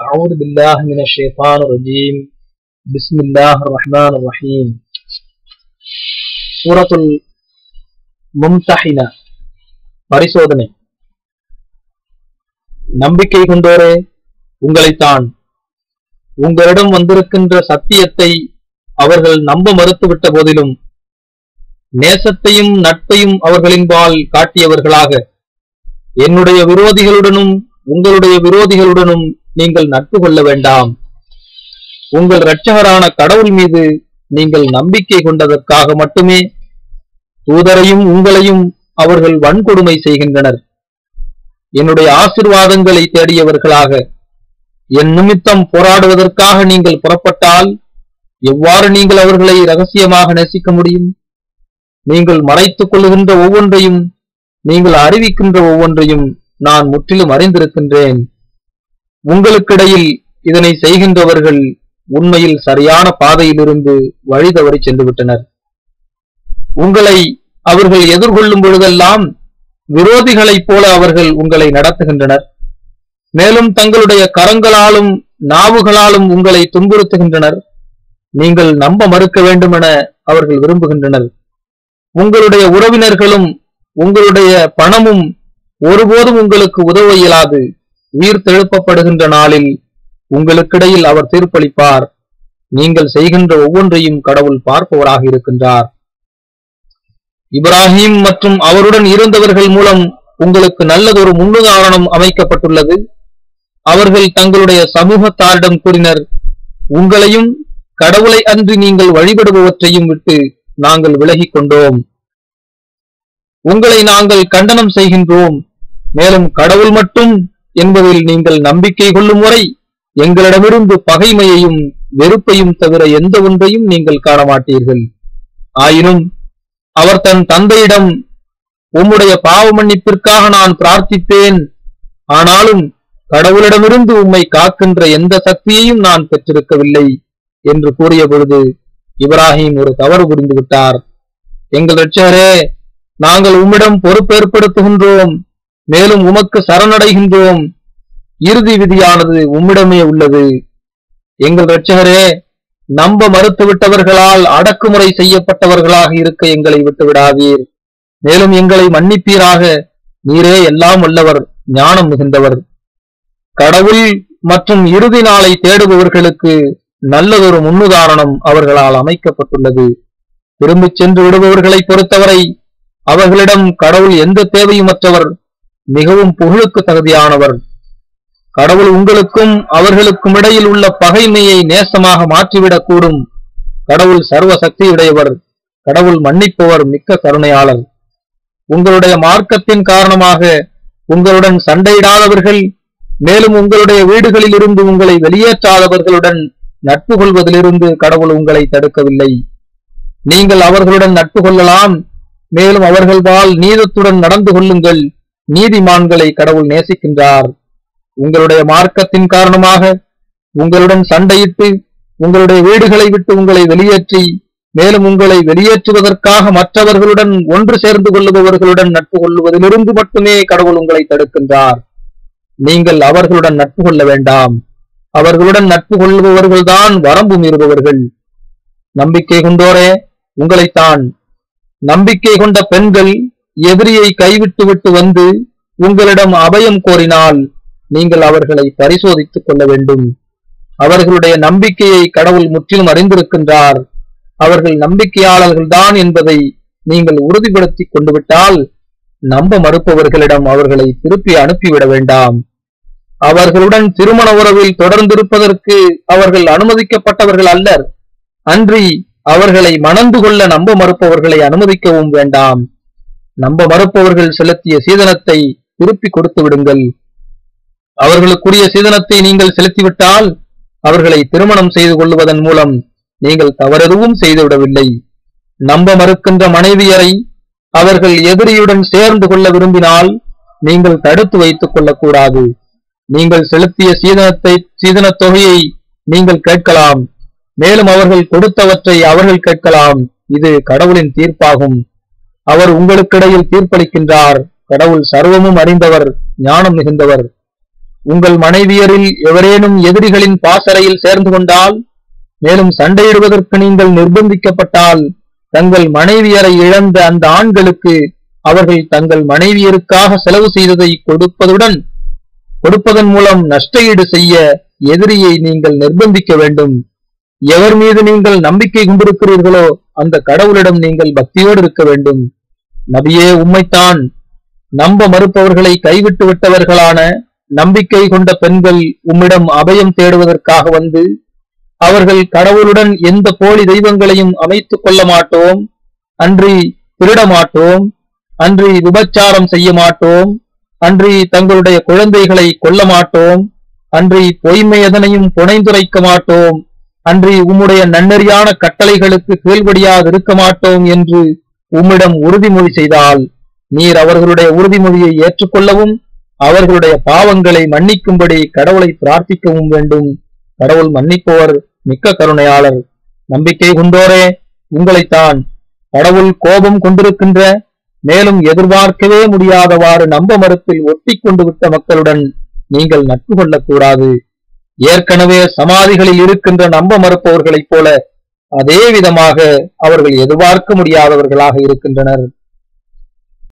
أعوذ بالله من الشيطان الرجيم بسم الله الرحمن الرحيم سورة الممتحنة பரிசோதனை நம்பிக்கை கொண்டோரே உங்களைத்தான் உங்களிடம் வந்திருக்கின்ற சத்தியத்தை அவர்கள் நம்ப மறுத்துவிட்ட போதிலும் நேசத்தையும் நட்பையும் அவர்களின்பால் காட்டியவர்களாக என்னுடைய விரோதிகளுடனும் உங்களுடைய விரோதிகளுடனும் நீங்கள் நட்பு கொள்ள வேண்டாம் உங்கள் இரட்சகரான கடவுள் மீது நீங்கள் நம்பிக்கை கொண்டதற்காக மட்டுமே தூதரையும் உங்களையும் அவர்கள் வன்கொடுமை செய்கின்றனர் என்னுடைய ஆசிர்வாதங்களை தேடியவர்களாக என் நிமித்தம் போராடுவதற்காக நீங்கள் புறப்பட்டால் எவ்வாறு நீங்கள் அவர்களை ரகசியமாக நேசிக்க முடியும் நீங்கள் மறைத்துக் கொள்ளுகின்ற ஒவ்வொன்றையும் நீங்கள் அறிவிக்கின்ற ஒவ்வொன்றையும் நான் முற்றிலும் அறிந்திருக்கின்றேன் உங்களுக்கிடையில் இதனை செய்கின்றவர்கள் உண்மையில் சரியான பாதையிலிருந்து வழி தவறி சென்று விட்டனர் உங்களை அவர்கள் எதிர்கொள்ளும் பொழுதெல்லாம் விரோதிகளைப் போல அவர்கள் உங்களை நடத்துகின்றனர் மேலும் தங்களுடைய கரங்களாலும் நாவுகளாலும் உங்களை துன்புறுத்துகின்றனர் நீங்கள் நம்ப மறுக்க வேண்டும் என அவர்கள் விரும்புகின்றனர் உங்களுடைய உறவினர்களும் உங்களுடைய பணமும் ஒருபோதும் உங்களுக்கு உதவ இயலாது உயிர் தெழுப்பப்படுகின்ற நாளில் உங்களுக்கிடையில் அவர் தீர்ப்பளிப்பார் நீங்கள் செய்கின்ற ஒவ்வொன்றையும் கடவுள் பார்ப்பவராக இருக்கின்றார் இப்ராஹிம் மற்றும் அவருடன் இருந்தவர்கள் மூலம் உங்களுக்கு நல்லதொரு முன்னுதாரணம் அமைக்கப்பட்டுள்ளது அவர்கள் தங்களுடைய சமூகத்தாரிடம் கூறினர் உங்களையும் கடவுளை அன்றி நீங்கள் வழிபடுபவற்றையும் விட்டு நாங்கள் விலகிக் கொண்டோம் உங்களை நாங்கள் கண்டனம் செய்கின்றோம் மேலும் கடவுள் மட்டும் என்பதில் நீங்கள் நம்பிக்கை கொள்ளும் வரை எங்களிடமிருந்து பகைமையையும் வெறுப்பையும் தவிர எந்த ஒன்றையும் நீங்கள் காண மாட்டீர்கள் ஆயினும் அவர் தன் தந்தையிடம் உம்முடைய பாவ மன்னிப்பிற்காக நான் பிரார்த்திப்பேன் ஆனாலும் கடவுளிடமிருந்து உம்மை காக்கின்ற எந்த சக்தியையும் நான் பெற்றிருக்கவில்லை என்று கூறிய பொழுது இப்ராஹிம் ஒரு தவறு புரிந்து விட்டார் எங்கள் இரட்சகரே நாங்கள் உம்மிடம் பொறுப்பேற்படுத்துகின்றோம் மேலும் உமக்கு சரணடைகின்றோம் இறுதி விதியானது உம்மிடமே உள்ளது எங்கள் இரட்சகரே நம்ப மறுத்துவிட்டவர்களால் அடக்குமுறை செய்யப்பட்டவர்களாக இருக்க எங்களை விட்டு விடாதீர் மேலும் எங்களை மன்னிப்பீராக நீரே எல்லாம் வல்லவர் ஞானம் மிகுந்தவர் கடவுள் மற்றும் இறுதி நாளை தேடுபவர்களுக்கு நல்லதொரு முன்னுதாரணம் அவர்களால் அமைக்கப்பட்டுள்ளது திரும்பிச் சென்று விடுபவர்களை பொறுத்தவரை அவர்களிடம் கடவுள் எந்த தேவையுமற்றவர் மிகவும் புகழுக்கு தகுதியானவர் கடவுள் உங்களுக்கும் அவர்களுக்கும் இடையில் உள்ள பகைமையை நேசமாக மாற்றிவிடக் கூடும் கடவுள் சர்வ சக்தியுடையவர் கடவுள் மன்னிப்பவர் மிக்க கருணையாளர் உங்களுடைய மார்க்கத்தின் காரணமாக உங்களுடன் சண்டையிடாதவர்கள் மேலும் உங்களுடைய வீடுகளில் இருந்து உங்களை வெளியேற்றாதவர்களுடன் நட்பு கொள்வதிலிருந்து கடவுள் உங்களை தடுக்கவில்லை நீங்கள் அவர்களுடன் நட்பு கொள்ளலாம் மேலும் அவர்கள்பால் நீதத்துடன் நடந்து கொள்ளுங்கள் நீதிமான்களை கடவுள் நேசிக்கின்றார் உங்களுடைய மார்க்கத்தின் காரணமாக உங்களுடன் சண்டையிட்டு உங்களுடைய வீடுகளை விட்டு உங்களை வெளியேற்றி மேலும் உங்களை வெளியேற்றுவதற்காக மற்றவர்களுடன் ஒன்று சேர்ந்து கொள்ளுபவர்களுடன் நட்பு கொள்வதிலிருந்து மட்டுமே கடவுள் உங்களை தடுக்கின்றார் நீங்கள் அவர்களுடன் நட்பு கொள்ள வேண்டாம் அவர்களுடன் நட்பு கொள்பவர்கள்தான் வரம்பு மீறுபவர்கள் நம்பிக்கை கொண்டோரே உங்களைத்தான் நம்பிக்கை கொண்ட பெண்கள் எதிரியை கைவிட்டு விட்டு வந்து உங்களிடம் அபயம் கோரினால் நீங்கள் அவர்களை பரிசோதித்துக் கொள்ள வேண்டும் அவர்களுடைய நம்பிக்கையை கடவுள் முற்றிலும் அறிந்திருக்கின்றார் அவர்கள் நம்பிக்கையாளர்கள்தான் என்பதை நீங்கள் உறுதிப்படுத்திக் கொண்டு விட்டால் நம்ப மறுப்பவர்களிடம் அவர்களை திருப்பி அனுப்பிவிட வேண்டாம் அவர்களுடன் திருமண உறவில் தொடர்ந்திருப்பதற்கு அவர்கள் அனுமதிக்கப்பட்டவர்கள் அல்லர் அன்றி அவர்களை மணந்து கொள்ள நம்ப மறுப்பவர்களை அனுமதிக்கவும் வேண்டாம் நம்ப மறுப்பவர்கள் செலுத்திய சீதனத்தை திருப்பி கொடுத்து விடுங்கள் அவர்களுக்குரிய சீதனத்தை நீங்கள் செலுத்திவிட்டால் அவர்களை திருமணம் செய்து கொள்வதன் மூலம் நீங்கள் தவறெதுவும் செய்துவிடவில்லை நம்ப மறுக்கின்ற மனைவியரை அவர்கள் எதிரியுடன் சேர்ந்து கொள்ள விரும்பினால் நீங்கள் தடுத்து வைத்துக் கொள்ளக்கூடாது நீங்கள் செலுத்திய சீதனத்தை சீதனத் தொகையை நீங்கள் கேட்கலாம் மேலும் அவர்கள் கொடுத்தவற்றை அவர்கள் கேட்கலாம் இது கடவுளின் தீர்ப்பாகும் அவர் உங்களுக்கிடையில் தீர்ப்பளிக்கின்றார் கடவுள் சர்வமும் அறிந்தவர் ஞானம் மிகுந்தவர் உங்கள் மனைவியரில் எவரேனும் எதிரிகளின் பாசறையில் சேர்ந்து கொண்டால் மேலும் சண்டையிடுவதற்கு நீங்கள் நிர்பந்திக்கப்பட்டால் தங்கள் மனைவியரை இழந்த அந்த ஆண்களுக்கு அவர்கள் தங்கள் மனைவியருக்காக செலவு செய்ததை கொடுப்பதுடன் கொடுப்பதன் மூலம் நஷ்டஈடு செய்ய எதிரியை நீங்கள் நிர்பந்திக்க வேண்டும் எவர் மீது நீங்கள் நம்பிக்கை கொண்டிருக்கிறீர்களோ அந்த கடவுளிடம் நீங்கள் பக்தியோடு இருக்க வேண்டும் நபியே உம்மைத்தான் நம்ப மறுப்பவர்களை கைவிட்டு விட்டவர்களான நம்பிக்கை கொண்ட பெண்கள் உம்மிடம் அபயம் தேடுவதற்காக வந்து அவர்கள் கடவுளுடன் எந்த போலி தெய்வங்களையும் அமைத்துக் கொள்ள மாட்டோம் அன்றி திருட மாட்டோம் அன்றி விபச்சாரம் செய்ய மாட்டோம் அன்றி தங்களுடைய குழந்தைகளை கொல்ல மாட்டோம் அன்றி பொய்மை எதனையும் புனைந்துரைக்க மாட்டோம் அன்றி உம்முடைய நன்னறியான கட்டளைகளுக்கு கீழ்படியாக இருக்க மாட்டோம் என்று உம்மிடம் உறுதிமொழி செய்தால் நீர் அவர்களுடைய உறுதிமொழியை ஏற்றுக்கொள்ளவும் அவர்களுடைய பாவங்களை மன்னிக்கும்படி கடவுளை பிரார்த்திக்கவும் வேண்டும் கடவுள் மன்னிப்பவர் மிக்க கருணையாளர் நம்பிக்கை கொண்டோரே உங்களைத்தான் கடவுள் கோபம் கொண்டிருக்கின்ற மேலும் எதிர்பார்க்கவே முடியாதவாறு நம்ப மறுப்பில் ஒட்டி கொண்டு விட்ட மக்களுடன் நீங்கள் நட்பு கொள்ளக்கூடாது ஏற்கனவே சமாதிகளில் இருக்கின்ற நம்ப மறுப்பவர்களைப் போல அதே விதமாக அவர்கள் எதிர்பார்க்க முடியாதவர்களாக இருக்கின்றனர்